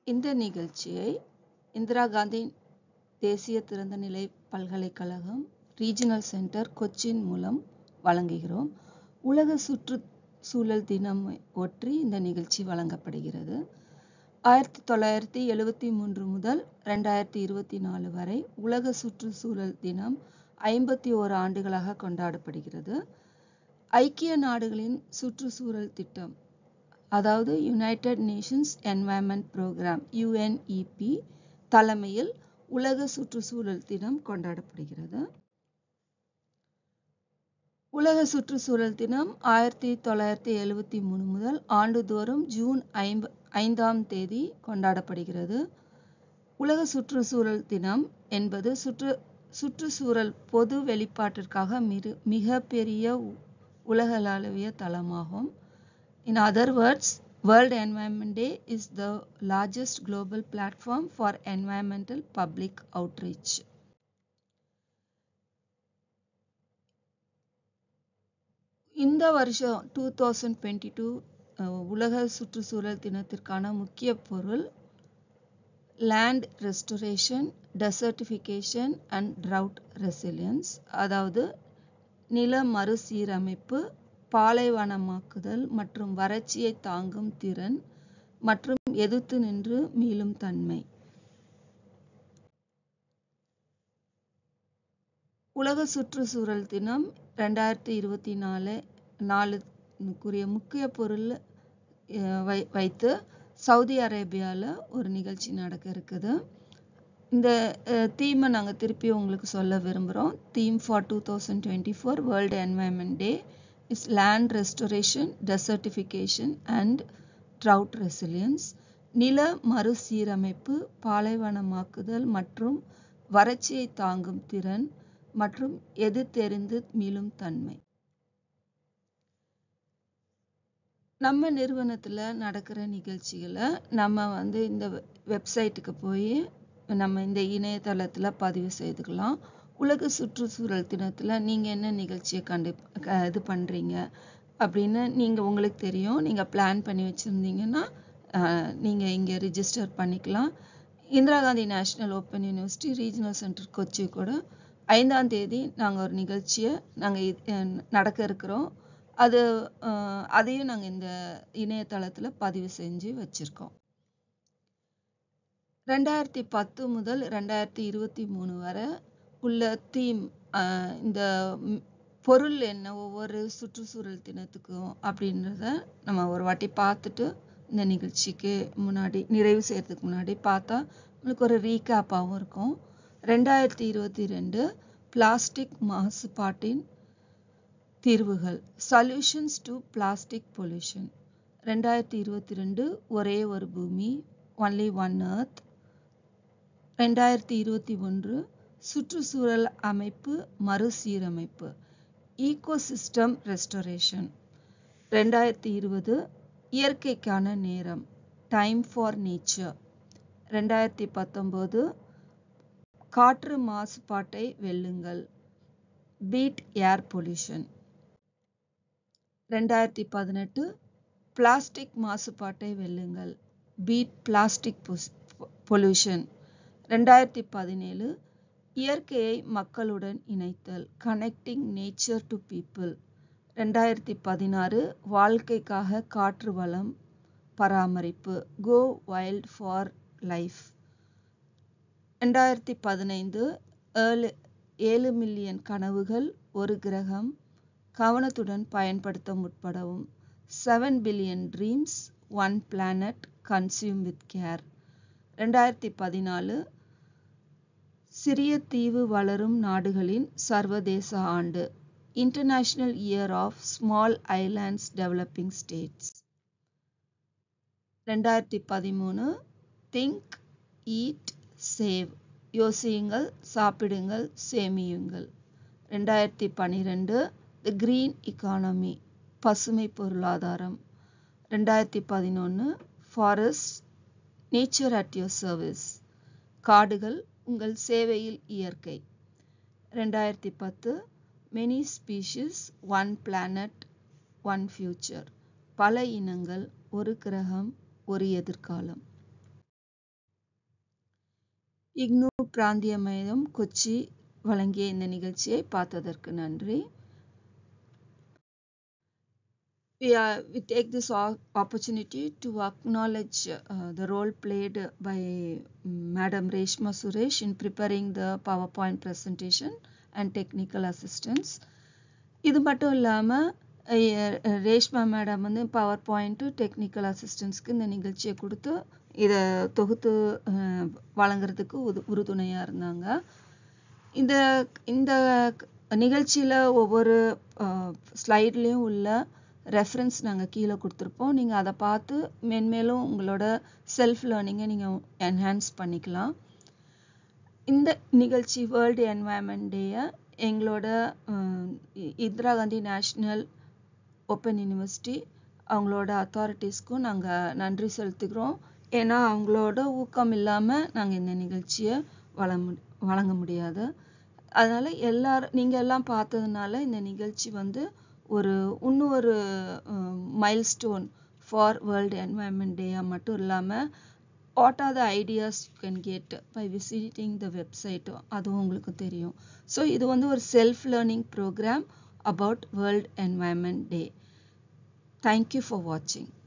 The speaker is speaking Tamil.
இந்த நிகழ்ச்சியை இந்திரா காந்தி தேசிய திறந்தநிலை பல்கலைக்கழகம் ரீஜனல் சென்டர் கொச்சின் மூலம் வழங்குகிறோம் உலக சுற்றுச்சூழல் தினம் ஒற்றி இந்த நிகழ்ச்சி வழங்கப்படுகிறது ஆயிரத்தி தொள்ளாயிரத்தி எழுவத்தி மூன்று முதல் ரெண்டாயிரத்தி இருபத்தி நாலு வரை உலக சுற்றுச்சூழல் தினம் ஐம்பத்தி ஓரு ஆண்டுகளாக கொண்டாடப்படுகிறது ஐக்கிய நாடுகளின் சுற்றுச்சூழல் திட்டம் அதாவது United Nations Environment Programme UNEP தலைமையில் உலக சுற்றுச்சூழல் தினம் கொண்டாடப்படுகிறது உலக சுற்றுச்சூழல் தினம் ஆயிரத்தி தொள்ளாயிரத்தி எழுவத்தி மூணு முதல் ஆண்டுதோறும் ஜூன் ஐம்ப ஐந்தாம் தேதி கொண்டாடப்படுகிறது உலக சுற்றுச்சூழல் தினம் என்பது சுற்று சுற்றுச்சூழல் பொது வெளிப்பாட்டிற்காக மிரு மிக பெரிய உலகளாவிய தளமாகும் In other words, World Environment Day is the largest global platform for environmental public outreach. இந்த வருஷம் டூ தௌசண்ட் டுவெண்ட்டி டூ உலக சுற்றுச்சூழல் தினத்திற்கான முக்கிய பொருள் land restoration desertification and drought resilience அதாவது நில மறுசீரமைப்பு பாலைவனமாக்குதல் மற்றும் வறட்சியை தாங்கும் திறன் மற்றும் எதிர்த்து நின்று மீளும் தன்மை உலக சுற்றுச்சூழல் தினம் ரெண்டாயிரத்தி இருபத்தி நாலு நாலுக்குரிய முக்கிய பொருள் வை வைத்து சவுதி அரேபியாவில் ஒரு நிகழ்ச்சி நடக்க இருக்குது இந்த தீமை நாங்கள் திருப்பி உங்களுக்கு சொல்ல விரும்புகிறோம் theme for two thousand twenty four world environment day is land restoration, desertification and drought resilience, நில மறுசீரமைப்பு பாலைவனமாக்குதல் மற்றும் வறட்சியை தாங்கும் திறன் மற்றும் எதிர்த்தெறிந்து மீளும் தன்மை நம்ம நிறுவனத்தில் நடக்கிற நிகழ்ச்சிகளை நம்ம வந்து இந்த வெப்சைட்டுக்கு போய் நம்ம இந்த இணையதளத்தில் பதிவு செய்துக்கலாம் உலக சுற்றுச்சூழல் தினத்தில் நீங்கள் என்ன நிகழ்ச்சியை கண்டு இது பண்ணுறீங்க அப்படின்னு நீங்கள் உங்களுக்கு தெரியும் நீங்கள் பிளான் பண்ணி வச்சுருந்தீங்கன்னா நீங்கள் இங்கே ரிஜிஸ்டர் பண்ணிக்கலாம் Indira Gandhi National Open University Regional Centre Kochi கூட ஐந்தாம் தேதி நாங்கள் ஒரு நிகழ்ச்சியை நாங்கள் நடக்க இருக்கிறோம் அது அதையும் நாங்கள் இந்த இணையதளத்தில் பதிவு செஞ்சு வச்சுருக்கோம் ரெண்டாயிரத்தி பத்து முதல் ரெண்டாயிரத்தி இருபத்தி மூணு வரை உள்ள தீம் இந்த பொருள் என்ன ஒவ்வொரு சுற்றுச்சூழல் தினத்துக்கும் அப்படின்றத நம்ம ஒரு வாட்டி பார்த்துட்டு இந்த நிகழ்ச்சிக்கு முன்னாடி நிறைவு செய்யறதுக்கு முன்னாடி பார்த்தா நம்மளுக்கு ஒரு ரீகேப்பாகவும் இருக்கும் ரெண்டாயிரத்தி இருபத்தி ரெண்டு பிளாஸ்டிக் மாசுபாட்டின் தீர்வுகள் சொல்யூஷன்ஸ் டு பிளாஸ்டிக் பொல்யூஷன் ரெண்டாயிரத்தி இருபத்தி ரெண்டு ஒரே ஒரு பூமி ஒன்லி ஒன் எர்த் ரெண்டாயிரத்தி இருபத்தி ஒன்று சுற்றுச்சூழல் அமைப்பு மறுசீரமைப்பு ஈகோசிஸ்டம் ரெஸ்டரேஷன் ரெண்டாயிரத்தி இருபது இயற்கைக்கான நேரம் டைம் ஃபார் நேச்சர் ரெண்டாயிரத்தி பத்தொம்போது காற்று மாசுபாட்டை வெல்லுங்கள் பீட் ஏர் பொல்யூஷன் ரெண்டாயிரத்தி பதினெட்டு பிளாஸ்டிக் மாசுபாட்டை வெல்லுங்கள் பீட் பிளாஸ்டிக் பொல்யூஷன் ரெண்டாயிரத்தி பதினேழு இயற்கையை மக்களுடன் இணைத்தல் கனெக்டிங் நேச்சர் டு பீப்புள் ரெண்டாயிரத்தி பதினாறு வாழ்க்கைக்காக காற்று வளம் பராமரிப்பு கோ வைல்ட் ஃபார் லைஃப் ரெண்டாயிரத்தி பதினைந்து ஏழு ஏழு மில்லியன் கனவுகள் ஒரு கிரகம் கவனத்துடன் பயன்படுத்த முற்படவும் seven billion dreams one planet consume with care ரெண்டாயிரத்தி பதினாலு சிறிய தீவு வளரும் நாடுகளின் சர்வதேச ஆண்டு international year of small islands developing states ரெண்டாயிரத்தி பதிமூணு திங்க் ஈட் சேவ் யோசியுங்கள் சாப்பிடுங்கள் சேமியுங்கள் ரெண்டாயிரத்தி பன்னிரெண்டு தி கிரீன் இக்கானமி பசுமை பொருளாதாரம் ரெண்டாயிரத்தி பதினொன்று forest nature at your service காடுகள் உங்கள் சேவையில் இயற்கை ரெண்டாயிரத்தி பத்து many species one planet one future பல இனங்கள் ஒரு கிரகம் ஒரு எதிர்காலம் இக்னு பிராந்திய மையம் கொச்சி வழங்கிய இந்த நிகழ்ச்சியை பார்த்ததற்கு நன்றி we, are, we take this opportunity to acknowledge uh, the role played by Madam Reshma Suresh in preparing the PowerPoint presentation and technical assistance. இது மட்டும் இல்லாமல் ரேஷ்மா மேடம் வந்து பவர் பாயிண்ட்டு டெக்னிக்கல் அசிஸ்டன்ஸ்க்கு இந்த நிகழ்ச்சியை கொடுத்து இதை தொகுத்து வழங்குறதுக்கு உது உறுதுணையாக இருந்தாங்க இந்த இந்த நிகழ்ச்சியில் ஒவ்வொரு ஸ்லைட்லேயும் உள்ள ரெஃபரன்ஸ் நாங்கள் கீழே கொடுத்துருப்போம் நீங்கள் அதை பார்த்து மென்மேலும் உங்களோட செல்ஃப் லேர்னிங்கை நீங்கள் என்ஹான்ஸ் பண்ணிக்கலாம் இந்த நிகழ்ச்சி வேர்ல்டு என்வாயன்மெண்ட் டேயை எங்களோட Indira Gandhi National Open University அவங்களோட அத்தாரிட்டிஸ்க்கும் நாங்கள் நன்றி செலுத்துகிறோம் ஏன்னா அவங்களோட ஊக்கம் இல்லாமல் நாங்கள் இந்த நிகழ்ச்சியை வழங்க வழங்க முடியாது அதனால் எல்லாரும் நீங்கள் எல்லாம் பார்த்ததுனால இந்த நிகழ்ச்சி வந்து ஒரு இன்னும் ஒரு மைல்ஸ்டோன் ஃபார் வேர்ல்டு என்வாயன்மெண்ட் டேயாக மட்டும் இல்லாமல் what are the ideas you can get by visiting the website அதுவும் உங்களுக்கு தெரியும் ஸோ இது வந்து ஒரு self learning programme about world environment day thank you for வாட்சிங்